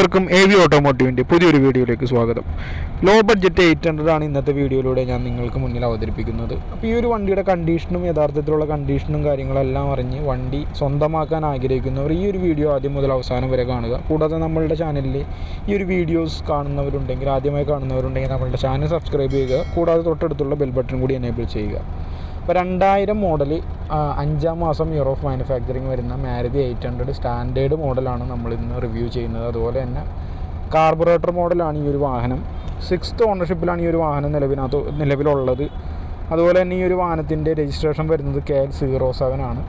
ഏവർക്കും A V ഓട്ടോമോട്ടീവിൻ്റെ പുതിയൊരു വീഡിയോയിലേക്ക് സ്വാഗതം ലോ ബഡ്ജറ്റ് എയ്റ്റ് ഹൺഡ്രഡ് ആണ് ഇന്നത്തെ വീഡിയോയിലൂടെ ഞാൻ നിങ്ങൾക്ക് മുന്നിൽ അവതരിപ്പിക്കുന്നത് അപ്പോൾ ഈ ഒരു വണ്ടിയുടെ കണ്ടീഷനും യഥാർത്ഥത്തിലുള്ള കണ്ടീഷനും കാര്യങ്ങളെല്ലാം അറിഞ്ഞ് വണ്ടി സ്വന്തമാക്കാൻ ആഗ്രഹിക്കുന്നവർ ഈ ഒരു വീഡിയോ ആദ്യം മുതൽ അവസാനം വരെ കാണുക കൂടാതെ നമ്മളുടെ ചാനലിൽ ഈ ഒരു വീഡിയോസ് കാണുന്നവരുണ്ടെങ്കിൽ ആദ്യമായി കാണുന്നവരുണ്ടെങ്കിൽ നമ്മളുടെ ചാനൽ സബ്സ്ക്രൈബ് ചെയ്യുക കൂടാതെ തൊട്ടടുത്തുള്ള ബെൽ ബട്ടൺ കൂടി എനേബിൾ ചെയ്യുക ഇപ്പോൾ രണ്ടായിരം മോഡൽ അഞ്ചാം മാസം ഇയർ ഓഫ് മാനുഫാക്ചറിങ് വരുന്ന മാരുതി എയ്റ്റ് ഹൺഡ്രഡ് സ്റ്റാൻഡേർഡ് മോഡലാണ് നമ്മൾ ഇന്ന് റിവ്യൂ ചെയ്യുന്നത് അതുപോലെ തന്നെ കാർബറേറ്റർ മോഡലാണ് ഈ ഒരു വാഹനം സിക്സ്ത് ഓണർഷിപ്പിലാണ് ഈ ഒരു വാഹനം നിലവിനകത്ത് നിലവിലുള്ളത് അതുപോലെ തന്നെ ഈ ഒരു വാഹനത്തിൻ്റെ രജിസ്ട്രേഷൻ വരുന്നത് കെ എൽ സീറോ സെവൻ ആണ്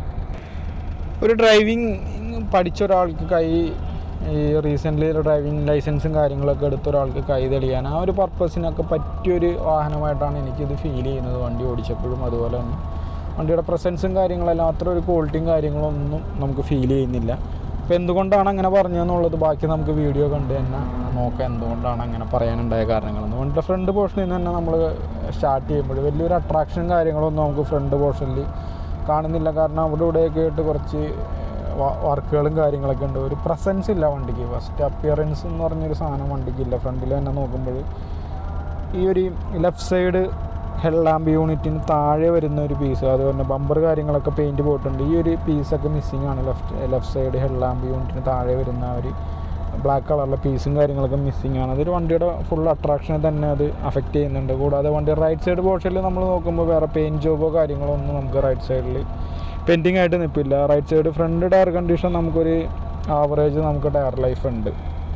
ഒരു ഡ്രൈവിംഗ് പഠിച്ച ഒരാൾക്ക് കൈ ഈ റീസെൻ്റ്ലി ഡ്രൈവിംഗ് ലൈസൻസും കാര്യങ്ങളൊക്കെ എടുത്ത ഒരാൾക്ക് കൈ തെളിയാൻ ആ ഒരു പർപ്പസിനൊക്കെ പറ്റിയൊരു വാഹനമായിട്ടാണ് എനിക്കിത് ഫീൽ ചെയ്യുന്നത് വണ്ടി ഓടിച്ചപ്പോഴും അതുപോലെ തന്നെ വണ്ടിയുടെ പ്രസൻസും കാര്യങ്ങളെല്ലാം അത്ര ഒരു ക്വാളിറ്റിയും കാര്യങ്ങളൊന്നും നമുക്ക് ഫീൽ ചെയ്യുന്നില്ല അപ്പോൾ എന്തുകൊണ്ടാണ് അങ്ങനെ പറഞ്ഞതെന്നുള്ളത് ബാക്കി നമുക്ക് വീഡിയോ കണ്ട് തന്നെ നോക്കാം എന്തുകൊണ്ടാണ് അങ്ങനെ പറയാനുണ്ടായ കാരണങ്ങളെന്ന് വണ്ടിയുടെ ഫ്രണ്ട് പോർഷനിൽ നിന്ന് തന്നെ നമ്മൾ സ്റ്റാർട്ട് ചെയ്യുമ്പോൾ വലിയൊരു അട്രാക്ഷനും കാര്യങ്ങളൊന്നും നമുക്ക് ഫ്രണ്ട് പോർഷനിൽ കാണുന്നില്ല കാരണം അവിടെ ഇവിടെയൊക്കെ ആയിട്ട് കുറച്ച് വർക്കുകളും കാര്യങ്ങളൊക്കെ ഉണ്ട് ഒരു പ്രസൻസ് ഇല്ല വണ്ടിക്ക് ഫസ്റ്റ് അപ്പിയറൻസ് എന്ന് പറഞ്ഞൊരു സാധനം വണ്ടിക്ക് ഇല്ല ഫ്രണ്ടിൽ തന്നെ നോക്കുമ്പോൾ ഈ ഒരു ലെഫ്റ്റ് സൈഡ് ഹെഡ് ലാമ്പ് യൂണിറ്റിന് താഴെ വരുന്ന ഒരു പീസ് അതുപോലെ തന്നെ ബമ്പർ കാര്യങ്ങളൊക്കെ പെയിൻറ്റ് പോയിട്ടുണ്ട് ഈ ഒരു പീസൊക്കെ മിസ്സിങ് ആണ് left left side head lamp യൂണിറ്റിന് താഴെ വരുന്ന ആ ഒരു ബ്ലാക്ക് കളറിലെ പീസും കാര്യങ്ങളൊക്കെ മിസ്സിങ് ആണ് അതൊരു വണ്ടിയുടെ ഫുൾ അട്രാക്ഷനെ തന്നെ അത് അഫക്റ്റ് ചെയ്യുന്നുണ്ട് കൂടാതെ വണ്ടി റൈറ്റ് സൈഡ് പോർഷനിൽ നമ്മൾ നോക്കുമ്പോൾ വേറെ പെയിൻറ്റ് ജോബോ കാര്യങ്ങളോ ഒന്നും നമുക്ക് റൈറ്റ് സൈഡിൽ പെൻഡിങ് ആയിട്ട് നിൽപ്പില്ല right side front tyre condition നമുക്കൊരു ആവറേജ് നമുക്ക് ടയർ ലൈഫ് ഉണ്ട്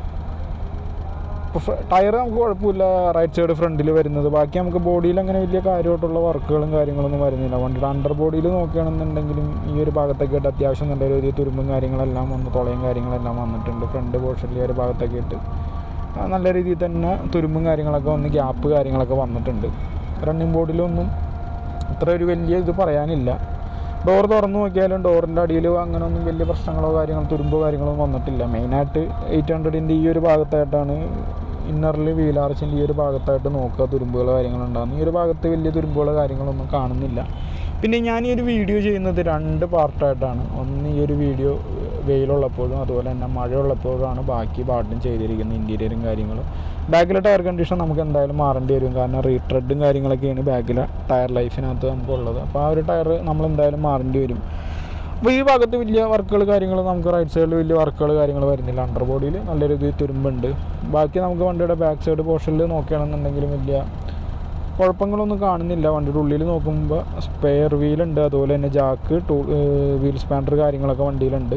ഇപ്പോൾ ടയർ നമുക്ക് കുഴപ്പമില്ല റൈറ്റ് സൈഡ് ഫ്രണ്ടിൽ വരുന്നത് ബാക്കി നമുക്ക് ബോഡിയിൽ അങ്ങനെ വലിയ കാര്യമായിട്ടുള്ള വർക്കുകളും കാര്യങ്ങളൊന്നും വരുന്നില്ല വണ്ടിയുടെ അണ്ടർ ബോഡിയിൽ നോക്കുകയാണെന്നുണ്ടെങ്കിലും ഈ ഒരു ഭാഗത്തൊക്കെ ആയിട്ട് അത്യാവശ്യം നല്ല രീതിയിൽ തുരുമ്പും കാര്യങ്ങളെല്ലാം വന്ന് തുളയും കാര്യങ്ങളെല്ലാം വന്നിട്ടുണ്ട് ഫ്രണ്ട് പോർഷനിൽ ഒരു ഭാഗത്തൊക്കെ ഇട്ട് നല്ല രീതിയിൽ തന്നെ തുരുമ്പും കാര്യങ്ങളൊക്കെ വന്ന് ഗ്യാപ്പ് കാര്യങ്ങളൊക്കെ വന്നിട്ടുണ്ട് റണ്ണിങ് ബോർഡിലൊന്നും അത്ര ഒരു വലിയ ഇത് പറയാനില്ല ഡോർ തുറന്നു നോക്കിയാലും ഡോറിൻ്റെ അടിയിൽ അങ്ങനെ ഒന്നും വലിയ പ്രശ്നങ്ങളോ കാര്യങ്ങളോ തുരുമ്പോ കാര്യങ്ങളോ വന്നിട്ടില്ല മെയിനായിട്ട് എയ്റ്റ് ഹൺഡ്രഡിൻ്റെ ഈ ഒരു ഭാഗത്തായിട്ടാണ് ഇന്നറിൽ വീലാർച്ചിൻ്റെ ഈ ഒരു ഭാഗത്തായിട്ട് നോക്കുക തുരുമ്പുകൾ കാര്യങ്ങളുണ്ടാകുന്നു ഈ ഒരു ഭാഗത്ത് വലിയ തുരുമ്പുകൾ കാര്യങ്ങളൊന്നും കാണുന്നില്ല പിന്നെ ഞാൻ ഈ ഒരു വീഡിയോ ചെയ്യുന്നത് രണ്ട് പാർട്ടായിട്ടാണ് ഒന്ന് ഈ ഒരു വീഡിയോ വെയിലുള്ളപ്പോഴും അതുപോലെ തന്നെ മഴയുള്ളപ്പോഴാണ് ബാക്കി പാർട്ടും ചെയ്തിരിക്കുന്നത് ഇൻറ്റീരിയറും കാര്യങ്ങളും ബാക്കിലെ ടയർ കണ്ടീഷൻ നമുക്ക് എന്തായാലും മാറേണ്ടി വരും കാരണം റീട്രെഡും കാര്യങ്ങളൊക്കെയാണ് ബാക്കിലെ ടയർ ലൈഫിനകത്ത് നമുക്കുള്ളത് അപ്പോൾ ആ ഒരു ടയർ നമ്മൾ എന്തായാലും മാറേണ്ടി വരും അപ്പോൾ ഈ ഭാഗത്ത് വലിയ വർക്കുകൾ കാര്യങ്ങൾ നമുക്ക് റൈറ്റ് സൈഡിൽ വലിയ വർക്കുകൾ കാര്യങ്ങൾ വരുന്നില്ല അണ്ടർ ബോഡിയിൽ നല്ല രീതിയിൽ തുരുമ്പുണ്ട് ബാക്കി നമുക്ക് വണ്ടിയുടെ ബാക്ക് സൈഡ് പോർഷനിൽ നോക്കുകയാണെന്നുണ്ടെങ്കിലും വലിയ കുഴപ്പങ്ങളൊന്നും കാണുന്നില്ല വണ്ടിയുടെ ഉള്ളിൽ നോക്കുമ്പോൾ സ്പെയർ വീലുണ്ട് അതുപോലെ തന്നെ ജാക്ക് ടൂ വീൽ സ്പാൻഡർ കാര്യങ്ങളൊക്കെ വണ്ടിയിലുണ്ട്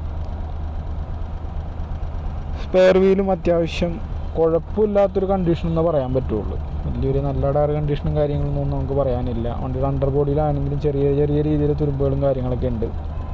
സ്പെയർ വീലും അത്യാവശ്യം കുഴപ്പമില്ലാത്തൊരു കണ്ടീഷൻ എന്ന് പറയാൻ പറ്റുള്ളൂ വലിയൊരു നല്ല ടയർ കണ്ടീഷനും കാര്യങ്ങളൊന്നും നമുക്ക് പറയാനില്ല വണ്ടിയുടെ അണ്ടർ ബോഡിയിലാണെങ്കിലും ചെറിയ ചെറിയ രീതിയിൽ തുരുമ്പുകളും കാര്യങ്ങളൊക്കെ ഉണ്ട്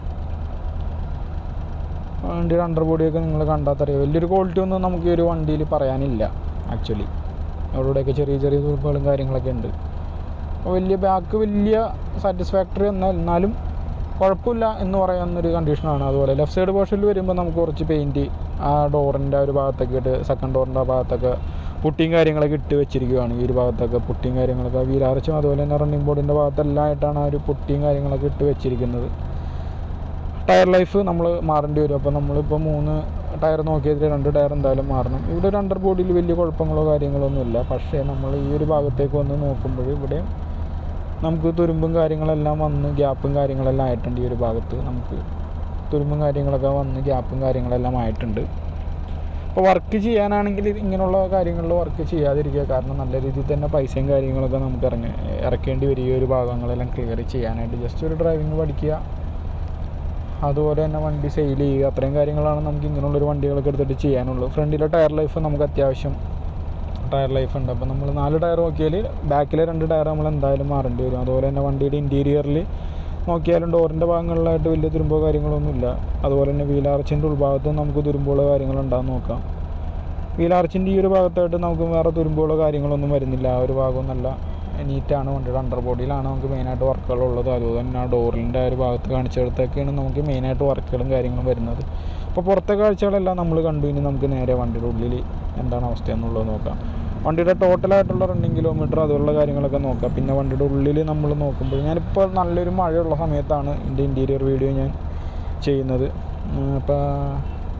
വണ്ടിയുടെ അണ്ടർ ബോഡിയൊക്കെ നിങ്ങൾ കണ്ടാൽ അറിയാം വലിയൊരു ക്വാളിറ്റി ഒന്നും നമുക്ക് ഈ ഒരു വണ്ടിയിൽ പറയാനില്ല ആക്ച്വലി അവിടെയൊക്കെ ചെറിയ ചെറിയ തുരുമ്പുകളും കാര്യങ്ങളൊക്കെ ഉണ്ട് അപ്പോൾ വലിയ ബാക്ക് വലിയ സാറ്റിസ്ഫാക്ടറി എന്നാൽ എന്നാലും കുഴപ്പമില്ല എന്ന് പറയാവുന്നൊരു കണ്ടീഷനാണ് അതുപോലെ ലെഫ്റ്റ് സൈഡ് പോർഷനിൽ വരുമ്പോൾ നമുക്ക് കുറച്ച് പെയിൻറ്റ് ആ ഡോറിൻ്റെ ഒരു ഭാഗത്തൊക്കെ ഇട്ട് സെക്കൻഡ് ഡോറിൻ്റെ ആ ഭാഗത്തൊക്കെ പുട്ടിയും കാര്യങ്ങളൊക്കെ ഇട്ട് വെച്ചിരിക്കുകയാണ് ഈ ഒരു ഭാഗത്തൊക്കെ പുട്ടിയും കാര്യങ്ങളൊക്കെ വീലാർച്ചും അതുപോലെ തന്നെ റണ്ണിങ് ബോർഡിൻ്റെ ഭാഗത്തെല്ലാം ആയിട്ടാണ് ആ ഒരു പുട്ടിയും കാര്യങ്ങളൊക്കെ ഇട്ട് വെച്ചിരിക്കുന്നത് ടയർ ലൈഫ് നമ്മൾ മാറേണ്ടി വരും അപ്പോൾ നമ്മളിപ്പോൾ മൂന്ന് ടയർ നോക്കിയതിൽ രണ്ട് ടയർ എന്തായാലും മാറണം ഇവിടെ ഒരു അണ്ടർ ബോഡിയിൽ വലിയ കുഴപ്പങ്ങളോ കാര്യങ്ങളോ ഒന്നുമില്ല പക്ഷേ നമ്മൾ ഈ ഒരു ഭാഗത്തേക്ക് വന്ന് നോക്കുമ്പോൾ ഇവിടെ നമുക്ക് തുരുമ്പും കാര്യങ്ങളെല്ലാം വന്ന് ഗ്യാപ്പും കാര്യങ്ങളെല്ലാം ആയിട്ടുണ്ട് ഈ ഒരു ഭാഗത്ത് നമുക്ക് തുരുമ്പും കാര്യങ്ങളൊക്കെ വന്ന് ഗ്യാപ്പും കാര്യങ്ങളെല്ലാം ആയിട്ടുണ്ട് അപ്പോൾ വർക്ക് ചെയ്യാനാണെങ്കിൽ ഇങ്ങനെയുള്ള കാര്യങ്ങളിൽ വർക്ക് ചെയ്യാതിരിക്കുക കാരണം നല്ല രീതിയിൽ തന്നെ പൈസയും കാര്യങ്ങളൊക്കെ നമുക്ക് ഇറങ്ങി ഇറക്കേണ്ടി വരും ഈ ഒരു ഭാഗങ്ങളെല്ലാം ക്ലിയർ ചെയ്യാനായിട്ട് ജസ്റ്റ് ഒരു ഡ്രൈവിംഗ് പഠിക്കുക അതുപോലെ തന്നെ വണ്ടി സെയിൽ ചെയ്യുക അത്രയും കാര്യങ്ങളാണ് നമുക്ക് ഇങ്ങനെയുള്ളൊരു വണ്ടികളൊക്കെ എടുത്തിട്ട് ചെയ്യാനുള്ളൂ ഫ്രണ്ടിലെ ടയർ ലൈഫ് നമുക്ക് അത്യാവശ്യം ടയർ ലൈഫ് ഉണ്ട് അപ്പോൾ നമ്മൾ നാല് ടയർ നോക്കിയാൽ ബാക്കിലെ രണ്ട് ടയർ നമ്മൾ എന്തായാലും മാറേണ്ടി വരും അതുപോലെ തന്നെ വണ്ടിയുടെ ഇൻറ്റീരിയറിൽ നോക്കിയാലും ഡോറിൻ്റെ ഭാഗങ്ങളിലായിട്ട് വലിയ തുരുമ്പോ കാര്യങ്ങളൊന്നുമില്ല അതുപോലെ തന്നെ വീലാർച്ചിൻ്റെ ഉൾഭാഗത്തും നമുക്ക് തുരുമ്പുള്ള കാര്യങ്ങളുണ്ടാകും നോക്കാം വീലാർച്ചിൻ്റെ ഈ ഒരു ഭാഗത്തായിട്ട് നമുക്ക് വേറെ തുരുമ്പുള്ള കാര്യങ്ങളൊന്നും വരുന്നില്ല ആ ഒരു ഭാഗവും നല്ല നീറ്റാണ് വണ്ടിയുടെ അണ്ടർ ബോഡിയിലാണ് നമുക്ക് മെയിനായിട്ട് വർക്കുകളുള്ളത് അതുപോലെ തന്നെ ആ ഡോറിൻ്റെ ആ ഒരു ഭാഗത്ത് കാണിച്ചെടുത്തൊക്കെയാണ് നമുക്ക് മെയിനായിട്ട് വർക്കുകളും കാര്യങ്ങളും വരുന്നത് അപ്പോൾ പുറത്തെ കാഴ്ചകളെല്ലാം നമ്മൾ കണ്ടു ഇനി നമുക്ക് നേരെ വണ്ടിയുടെ ഉള്ളിൽ എന്താണ് അവസ്ഥ എന്നുള്ളത് നോക്കാം വണ്ടിയുടെ ടോട്ടലായിട്ടുള്ള റണ്ണിങ് കിലോമീറ്റർ അതുള്ള കാര്യങ്ങളൊക്കെ നോക്കാം പിന്നെ വണ്ടിയുടെ ഉള്ളിൽ നമ്മൾ നോക്കുമ്പോൾ ഞാനിപ്പോൾ നല്ലൊരു മഴയുള്ള സമയത്താണ് എൻ്റെ ഇൻറ്റീരിയർ വീഡിയോ ഞാൻ ചെയ്യുന്നത് അപ്പോൾ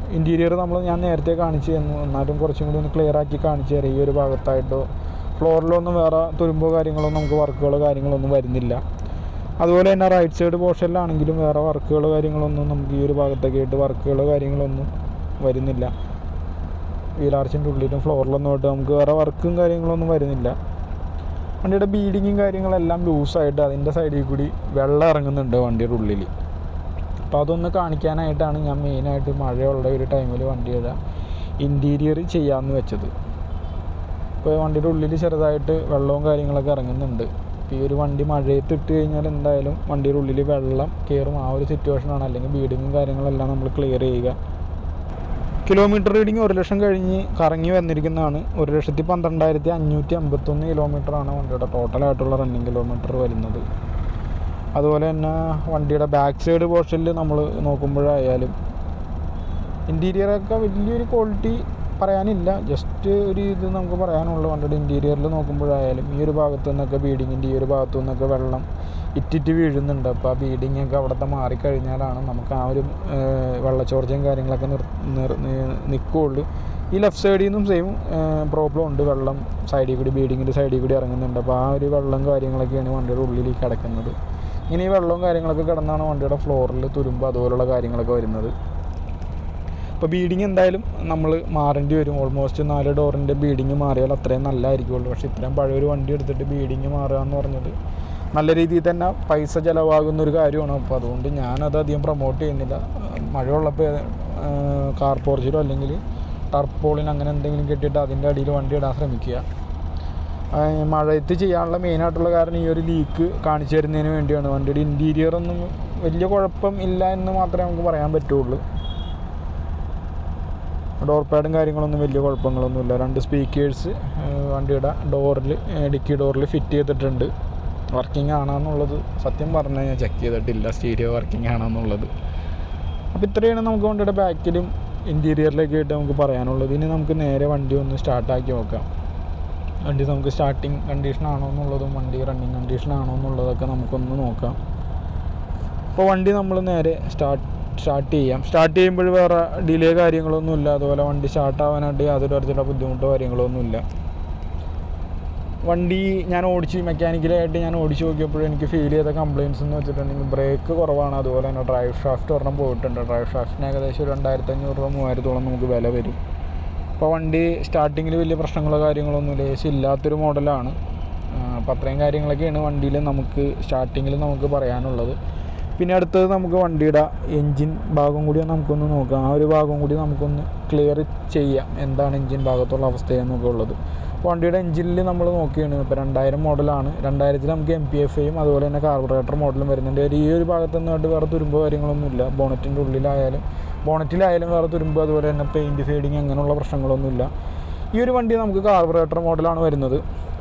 ഇൻറ്റീരിയർ നമ്മൾ ഞാൻ നേരത്തെ കാണിച്ചു തന്നു എന്നാലും കുറച്ചും കൂടി ഒന്ന് ക്ലിയർ ആക്കി കാണിച്ചു തരാം ഈ ഒരു ഭാഗത്തായിട്ടോ ഫ്ലോറിലൊന്നും വേറെ തുരുമ്പോ കാര്യങ്ങളൊന്നും നമുക്ക് വർക്കുകളോ കാര്യങ്ങളൊന്നും വരുന്നില്ല അതുപോലെ തന്നെ റൈറ്റ് സൈഡ് പോർഷനിലാണെങ്കിലും വേറെ വർക്കുകളോ കാര്യങ്ങളൊന്നും നമുക്ക് ഈ ഒരു ഭാഗത്തൊക്കെ ആയിട്ട് വർക്കുകളോ കാര്യങ്ങളൊന്നും വരുന്നില്ല വീലാർച്ചിൻ്റെ ഉള്ളിലും ഫ്ലോറിലൊന്നും ആയിട്ട് നമുക്ക് വേറെ വർക്കും കാര്യങ്ങളൊന്നും വരുന്നില്ല വണ്ടിയുടെ ബീഡിങ്ങും കാര്യങ്ങളെല്ലാം ലൂസായിട്ട് അതിൻ്റെ സൈഡിൽ കൂടി വെള്ളം ഇറങ്ങുന്നുണ്ട് വണ്ടിയുടെ ഉള്ളിൽ അപ്പോൾ അതൊന്ന് കാണിക്കാനായിട്ടാണ് ഞാൻ മെയിനായിട്ട് മഴയുള്ള ഒരു ടൈമിൽ വണ്ടിയുടെ ഇൻറ്റീരിയർ ചെയ്യാമെന്ന് വെച്ചത് ഇപ്പോൾ വണ്ടിയുടെ ഉള്ളിൽ ചെറുതായിട്ട് വെള്ളവും കാര്യങ്ങളൊക്കെ ഇറങ്ങുന്നുണ്ട് ഇപ്പോൾ ഈ ഒരു വണ്ടി മഴയത്ത് ഇട്ട് കഴിഞ്ഞാൽ എന്തായാലും വണ്ടിയുടെ ഉള്ളിൽ വെള്ളം കയറും ആ ഒരു സിറ്റുവേഷനാണ് അല്ലെങ്കിൽ ബീഡിങ്ങും കാര്യങ്ങളെല്ലാം നമ്മൾ ക്ലിയർ ചെയ്യുക കിലോമീറ്റർ റീഡിങ് ഒരു ലക്ഷം കഴിഞ്ഞ് കറങ്ങി വന്നിരിക്കുന്നതാണ് ഒരു ലക്ഷത്തി പന്ത്രണ്ടായിരത്തി അഞ്ഞൂറ്റി അമ്പത്തൊന്ന് കിലോമീറ്ററാണ് വണ്ടിയുടെ ടോട്ടലായിട്ടുള്ള റണ്ണിങ് കിലോമീറ്റർ വരുന്നത് അതുപോലെ തന്നെ വണ്ടിയുടെ ബാക്ക് സൈഡ് പോർഷനിൽ നമ്മൾ നോക്കുമ്പോഴായാലും ഇൻറ്റീരിയറൊക്കെ വലിയൊരു ക്വാളിറ്റി പറയാനില്ല ജസ്റ്റ് ഒരു ഇത് നമുക്ക് പറയാനുള്ളൂ വണ്ടിയുടെ ഇൻറ്റീരിയറിൽ നോക്കുമ്പോഴായാലും ഈ ഒരു ഭാഗത്തു നിന്നൊക്കെ ബീഡിങ്ങിൻ്റെ ഈ ഒരു ഭാഗത്തു നിന്നൊക്കെ വെള്ളം ഇറ്റിറ്റ് വീഴുന്നുണ്ട് അപ്പോൾ ആ ബീഡിങ് ഒക്കെ അവിടുത്തെ മാറിക്കഴിഞ്ഞാലാണ് നമുക്ക് ആ ഒരു വെള്ളച്ചോർച്ചയും കാര്യങ്ങളൊക്കെ നിർ നിർ നിൽക്കുകയുള്ളൂ ഈ ലെഫ്റ്റ് സൈഡിൽ നിന്നും സെയിം പ്രോബ്ലം ഉണ്ട് വെള്ളം സൈഡിൽ കൂടി ബീഡിങ്ങിൻ്റെ സൈഡിൽ കൂടി ഇറങ്ങുന്നുണ്ട് അപ്പോൾ ആ ഒരു വെള്ളം കാര്യങ്ങളൊക്കെയാണ് വണ്ടിയുടെ ഉള്ളിൽ കിടക്കുന്നത് ഇങ്ങനെ ഈ വെള്ളവും കാര്യങ്ങളൊക്കെ കിടന്നാണ് വണ്ടിയുടെ ഫ്ലോറിൽ തുരുമ്പ് അതുപോലുള്ള കാര്യങ്ങളൊക്കെ വരുന്നത് ഇപ്പോൾ ബീഡിങ് എന്തായാലും നമ്മൾ മാറേണ്ടി വരും ഓൾമോസ്റ്റ് നാല് ഡോറിൻ്റെ ബീഡിങ് മാറിയാൽ അത്രയും നല്ലതായിരിക്കുള്ളൂ പക്ഷേ ഇത്രയും പഴയൊരു വണ്ടി എടുത്തിട്ട് ബീഡിങ് മാറുക എന്ന് പറഞ്ഞത് നല്ല രീതിയിൽ തന്നെ പൈസ ചിലവാകുന്ന ഒരു കാര്യമാണ് അപ്പോൾ അതുകൊണ്ട് ഞാനത് അധികം പ്രൊമോട്ട് ചെയ്യുന്നില്ല മഴയുള്ളപ്പോൾ കാർ പോർച്ചിലോ അല്ലെങ്കിൽ ടർപ്പോളിന് അങ്ങനെ എന്തെങ്കിലും കെട്ടിയിട്ട് അതിൻ്റെ അടിയിൽ വണ്ടി ഇടാൻ ശ്രമിക്കുക മഴയത്ത് ചെയ്യാനുള്ള മെയിനായിട്ടുള്ള കാരണം ഈ ഒരു ലീക്ക് കാണിച്ചു തരുന്നതിന് വേണ്ടിയാണ് വണ്ടിയുടെ ഇൻറ്റീരിയർ ഒന്നും വലിയ കുഴപ്പം ഇല്ല എന്ന് മാത്രമേ നമുക്ക് പറയാൻ പറ്റുള്ളൂ ഡോർ പാഡും കാര്യങ്ങളൊന്നും വലിയ കുഴപ്പങ്ങളൊന്നുമില്ല രണ്ട് സ്പീക്കേഴ്സ് വണ്ടിയുടെ ഡോറിൽ ഡിക്കി ഡോറിൽ ഫിറ്റ് ചെയ്തിട്ടുണ്ട് വർക്കിംഗ് ആണെന്നുള്ളത് സത്യം പറഞ്ഞാൽ ഞാൻ ചെക്ക് ചെയ്തിട്ടില്ല സ്റ്റീരിയോ വർക്കിംഗ് ആണെന്നുള്ളത് അപ്പോൾ ഇത്രയാണ് നമുക്ക് വണ്ടിയുടെ ബാക്കിലും ഇൻറ്റീരിയറിലേക്ക് ആയിട്ട് നമുക്ക് പറയാനുള്ളത് ഇനി നമുക്ക് നേരെ വണ്ടി ഒന്ന് സ്റ്റാർട്ടാക്കി നോക്കാം വണ്ടി നമുക്ക് സ്റ്റാർട്ടിങ് കണ്ടീഷൻ ആണോ എന്നുള്ളതും വണ്ടി റണ്ണിങ് കണ്ടീഷൻ ആണോ എന്നുള്ളതൊക്കെ നമുക്കൊന്ന് നോക്കാം അപ്പോൾ വണ്ടി നമ്മൾ നേരെ സ്റ്റാർട്ട് സ്റ്റാർട്ട് ചെയ്യാം സ്റ്റാർട്ട് ചെയ്യുമ്പോൾ വേറെ ഡിലേ കാര്യങ്ങളൊന്നുമില്ല അതുപോലെ വണ്ടി സ്റ്റാർട്ട് ആവാനായിട്ട് യാതൊരു തരത്തിലുള്ള ബുദ്ധിമുട്ടോ കാര്യങ്ങളൊന്നുമില്ല വണ്ടി ഞാൻ ഓടിച്ച് മെക്കാനിക്കലായിട്ട് ഞാൻ ഓടിച്ച് നോക്കിയപ്പോൾ എനിക്ക് ഫീൽ ചെയ്ത കംപ്ലയിൻസ് എന്ന് വെച്ചിട്ടുണ്ടെങ്കിൽ ബ്രേക്ക് കുറവാണ് അതുപോലെ തന്നെ ഡ്രൈവ് ഷാഫ്റ്റ് ഒരെണ്ണം പോയിട്ടുണ്ട് ഡ്രൈവ് ഷാഫ്റ്റിന് ഏകദേശം ഒരു രണ്ടായിരത്തി അഞ്ഞൂറ് രൂപ മൂവായിരത്തോളം നമുക്ക് വില വരും അപ്പോൾ വണ്ടി സ്റ്റാർട്ടിങ്ങിൽ വലിയ പ്രശ്നങ്ങളോ കാര്യങ്ങളൊന്നുമില്ല എ സി ഇല്ലാത്തൊരു മോഡലാണ് അപ്പോൾ അത്രയും കാര്യങ്ങളൊക്കെയാണ് വണ്ടിയിൽ നമുക്ക് സ്റ്റാർട്ടിങ്ങിൽ നമുക്ക് പറയാനുള്ളത് പിന്നെ അടുത്തത് നമുക്ക് വണ്ടിയുടെ എൻജിൻ ഭാഗം കൂടി നമുക്കൊന്ന് നോക്കാം ആ ഒരു ഭാഗം കൂടി നമുക്കൊന്ന് ക്ലിയർ ചെയ്യാം എന്താണ് എൻജിൻ ഭാഗത്തുള്ള അവസ്ഥയെന്നൊക്കെ ഉള്ളത് അപ്പോൾ വണ്ടിയുടെ എൻജിനിൽ നമ്മൾ നോക്കുകയാണ് ഇപ്പോൾ രണ്ടായിരം മോഡലാണ് രണ്ടായിരത്തിൽ നമുക്ക് എം പി എഫ് ഐയും അതുപോലെ തന്നെ കാർബറേറ്റർ മോഡലും വരുന്നുണ്ട് ഈ ഒരു ഭാഗത്ത് നിന്നായിട്ട് വേറെ തുരുമ്പോ കാര്യങ്ങളൊന്നുമില്ല ബോണറ്റിൻ്റെ ഉള്ളിലായാലും ബോണറ്റിലായാലും വേറെ തുരുമ്പ് അതുപോലെ തന്നെ പെയിൻറ്റ് ഫെയ്ഡിങ് അങ്ങനെയുള്ള പ്രശ്നങ്ങളൊന്നുമില്ല ഈ ഒരു വണ്ടി നമുക്ക് കാർബറേറ്റർ മോഡലാണ് വരുന്നത്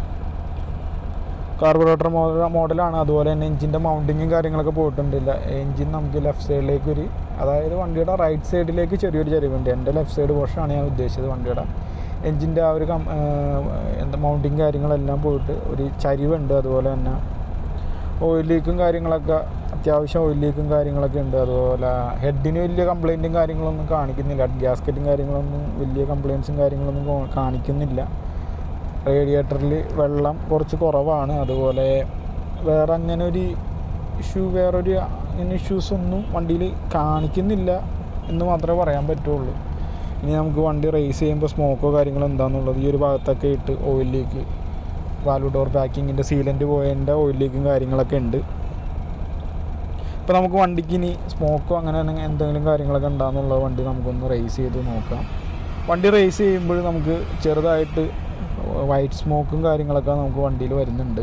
കാർബറേറ്റർ മോഡൽ മോഡലാണ് അതുപോലെ തന്നെ എഞ്ചിൻ്റെ മൗണ്ടിങ്ങും കാര്യങ്ങളൊക്കെ പോയിട്ടുണ്ട് എഞ്ചിൻ നമുക്ക് ലെഫ്റ്റ് സൈഡിലേക്ക് ഒരു അതായത് വണ്ടിയുടെ റൈറ്റ് സൈഡിലേക്ക് ചെറിയൊരു ചരിവുണ്ട് എൻ്റെ ലെഫ്റ്റ് സൈഡ് പോർഷനാണ് ഞാൻ ഉദ്ദേശിച്ചത് വണ്ടിയുടെ എഞ്ചിൻ്റെ ആ ഒരു കം എന്താ മൗണ്ടിങ് കാര്യങ്ങളെല്ലാം പോയിട്ട് ഒരു ചരിവുണ്ട് അതുപോലെ തന്നെ ഓയിൽ ലീക്കും കാര്യങ്ങളൊക്കെ അത്യാവശ്യം ഓയിൽ ലീക്കും കാര്യങ്ങളൊക്കെ ഉണ്ട് അതുപോലെ ഹെഡിന് വലിയ കംപ്ലൈൻറ്റും കാര്യങ്ങളൊന്നും കാണിക്കുന്നില്ല ഗ്യാസ്കറ്റും കാര്യങ്ങളൊന്നും വലിയ കംപ്ലയിൻസും കാര്യങ്ങളൊന്നും കാണിക്കുന്നില്ല റേഡിയേറ്ററിൽ വെള്ളം കുറച്ച് കുറവാണ് അതുപോലെ വേറെ അങ്ങനെ ഒരു ഇഷ്യൂ വേറൊരു അങ്ങനെ ഇഷ്യൂസ് ഒന്നും വണ്ടിയിൽ കാണിക്കുന്നില്ല എന്ന് മാത്രമേ പറയാൻ പറ്റുള്ളൂ ഇനി നമുക്ക് വണ്ടി റേസ് ചെയ്യുമ്പോൾ സ്മോക്കോ കാര്യങ്ങളോ എന്താണെന്നുള്ളത് ഈ ഒരു ഭാഗത്തൊക്കെ ഇട്ട് ഓയിൽ ലീക്ക് വാൽവ് ഡോർ പാക്കിങ്ങിൻ്റെ സീലൻ്റ് പോയതിൻ്റെ ഓയിൽ ലീക്കും കാര്യങ്ങളൊക്കെ ഉണ്ട് ഇപ്പോൾ നമുക്ക് വണ്ടിക്ക് ഇനി സ്മോക്കോ അങ്ങനെ എന്തെങ്കിലും കാര്യങ്ങളൊക്കെ ഉണ്ടാകുന്നുള്ള വണ്ടി നമുക്കൊന്ന് റേസ് ചെയ്ത് നോക്കാം വണ്ടി റേസ് ചെയ്യുമ്പോൾ നമുക്ക് ചെറുതായിട്ട് വൈറ്റ് സ്മോക്കും കാര്യങ്ങളൊക്കെ നമുക്ക് വണ്ടിയിൽ വരുന്നുണ്ട്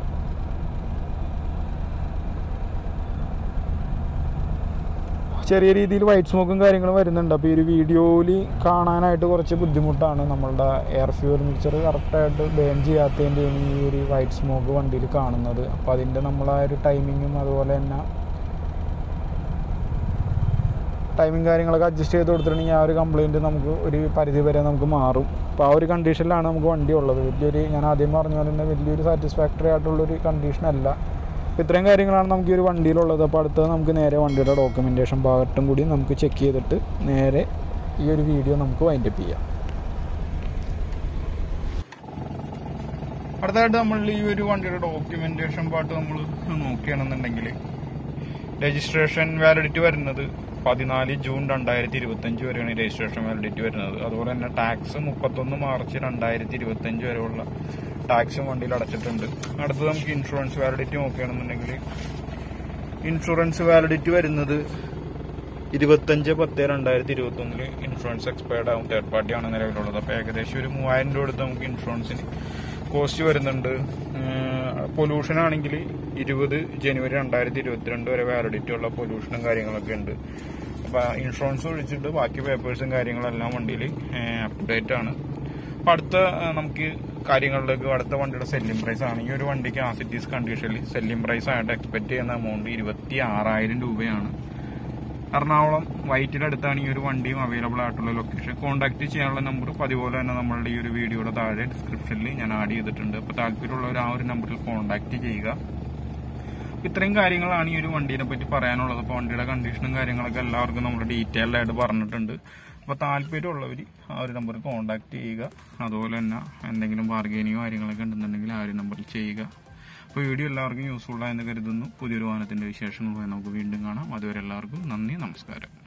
ചെറിയ രീതിയിൽ വൈറ്റ് സ്മോക്കും കാര്യങ്ങളും വരുന്നുണ്ട് അപ്പോൾ ഈ ഒരു വീഡിയോയിൽ കാണാനായിട്ട് കുറച്ച് ബുദ്ധിമുട്ടാണ് നമ്മളുടെ എയർ ഫ്യൂൽ മിക്സർ കറക്റ്റായിട്ട് ബേൺ ചെയ്യാത്തതിൻ്റെയാണ് ഈ ഒരു വൈറ്റ് സ്മോക്ക് വണ്ടിയിൽ കാണുന്നത് അപ്പോൾ അതിൻ്റെ നമ്മളാ ഒരു ടൈമിങ്ങും അതുപോലെ തന്നെ ടൈമിങ് കാര്യങ്ങളൊക്കെ അഡ്ജസ്റ്റ് ചെയ്ത് കൊടുത്തിട്ടുണ്ടെങ്കിൽ ആ ഒരു കംപ്ലയിൻറ്റ് നമുക്ക് ഒരു പരിധി വരെ നമുക്ക് മാറും അപ്പോൾ ആ ഒരു കണ്ടീഷനിലാണ് നമുക്ക് വണ്ടി ഉള്ളത് വലിയൊരു ഞാൻ ആദ്യം പറഞ്ഞ പോലെ തന്നെ വലിയൊരു സാറ്റിസ്ഫാക്ടറി ആയിട്ടുള്ളൊരു കണ്ടീഷനല്ല അപ്പോൾ ഇത്രയും കാര്യങ്ങളാണ് നമുക്ക് ഈ ഒരു വണ്ടിയിലുള്ളത് അപ്പോൾ അടുത്തത് നമുക്ക് നേരെ വണ്ടിയുടെ ഡോക്യുമെൻറ്റേഷൻ ഭാഗത്തും കൂടി നമുക്ക് ചെക്ക് ചെയ്തിട്ട് നേരെ ഈ ഒരു വീഡിയോ നമുക്ക് വൈൻഡപ്പ് ചെയ്യാം അടുത്തതായിട്ട് നമ്മൾ ഈ ഒരു വണ്ടിയുടെ ഡോക്യുമെന്റേഷൻ പാർട്ട് നമ്മൾ നോക്കുകയാണെന്നുണ്ടെങ്കിൽ രജിസ്ട്രേഷൻ വാലിഡിറ്റി വരുന്നത് പതിനാല് ജൂൺ രണ്ടായിരത്തി ഇരുപത്തി അഞ്ച് വരെയാണ് രജിസ്ട്രേഷൻ വാലിഡിറ്റി വരുന്നത് അതുപോലെ തന്നെ ടാക്സ് മുപ്പത്തൊന്ന് മാർച്ച് രണ്ടായിരത്തി ഇരുപത്തി അഞ്ച് വരെയുള്ള ടാക്സും വണ്ടിയിൽ അടച്ചിട്ടുണ്ട് അടുത്തത് നമുക്ക് ഇൻഷുറൻസ് വാലിഡിറ്റി നോക്കുകയാണെന്നുണ്ടെങ്കിൽ ഇൻഷുറൻസ് വാലിഡിറ്റി വരുന്നത് ഇരുപത്തഞ്ച് പത്ത് രണ്ടായിരത്തി ഇരുപത്തി ഒന്നില് ഇൻഷുറൻസ് എക്സ്പയർഡ് ആവും തേർഡ് പാർട്ടിയാണ് നിലവിലുള്ളത് അപ്പോൾ ഏകദേശം ഒരു മൂവായിരം രൂപ എടുത്ത് നമുക്ക് ഇൻഷുറൻസിന് കോസ്റ്റ് വരുന്നുണ്ട് പൊല്യൂഷൻ ആണെങ്കിൽ ഇരുപത് ജനുവരി രണ്ടായിരത്തി ഇരുപത്തിരണ്ട് വരെ വാലിഡിറ്റി ഉള്ള പൊല്യൂഷനും കാര്യങ്ങളൊക്കെ ഉണ്ട് അപ്പോൾ ഇൻഷുറൻസ് ഒഴിച്ചിട്ട് ബാക്കി പേപ്പേഴ്സും കാര്യങ്ങളെല്ലാം വണ്ടിയിൽ അപ് ടു ഡേറ്റ് ആണ് അപ്പോൾ അടുത്ത ആ, നമുക്ക് കാര്യങ്ങളിലേക്ക് അടുത്ത വണ്ടിയുടെ സെല്ലിംഗ് പ്രൈസ് ആണ് ഈ ഒരു വണ്ടിക്ക് ആസിറ്റീസ് കണ്ടീഷനിൽ സെല്ലിംഗ് പ്രൈസ് ആയിട്ട് എക്സ്പെക്ട് ചെയ്യുന്ന എമൗണ്ട് ഇരുപത്തി ആറായിരം രൂപയാണ് എറണാകുളം വൈറ്റിനടുത്താണ് ഈ ഒരു വണ്ടിയും അവൈലബിൾ ആയിട്ടുള്ള ലൊക്കേഷൻ കോൺടാക്ട് ചെയ്യാനുള്ള നമ്പർ പതിപോലെ തന്നെ നമ്മളുടെ ഈ ഒരു വീഡിയോയുടെ താഴെ ഡിസ്ക്രിപ്ഷനിൽ ഞാൻ ആഡ് ചെയ്തിട്ടുണ്ട് അപ്പോൾ താല്പര്യമുള്ളവർ ആ ഒരു നമ്പറിൽ കോൺടാക്ട് ചെയ്യുക ഇത്രയും കാര്യങ്ങളാണ് ഈ ഒരു വണ്ടീനെ പറ്റി പറയാനുള്ളത് അപ്പോൾ വണ്ടിയുടെ കണ്ടീഷനും കാര്യങ്ങളൊക്കെ എല്ലാവർക്കും നമ്മൾ ഡീറ്റെയിൽഡ് ആയിട്ട് പറഞ്ഞിട്ടുണ്ട് അപ്പോൾ താല്പര്യമുള്ളവർ ആ ഒരു നമ്പറിൽ കോൺടാക്ട് ചെയ്യുക അതുപോലെ തന്നെ എന്തെങ്കിലും ബാർഗൈനിങ്ങോ കാര്യങ്ങളൊക്കെ ഉണ്ടെന്നുണ്ടെങ്കിൽ ആ ഒരു നമ്പറിൽ ചെയ്യുക അപ്പോൾ വീഡിയോ എല്ലാവർക്കും യൂസ്ഫുൾ ആയെന്ന് കരുതുന്നു പുതിയൊരു വാഹനത്തിന്റെ വിശേഷങ്ങളുമായി നമുക്ക് വീണ്ടും കാണാം അതുവരെ എല്ലാവർക്കും നന്ദി നമസ്കാരം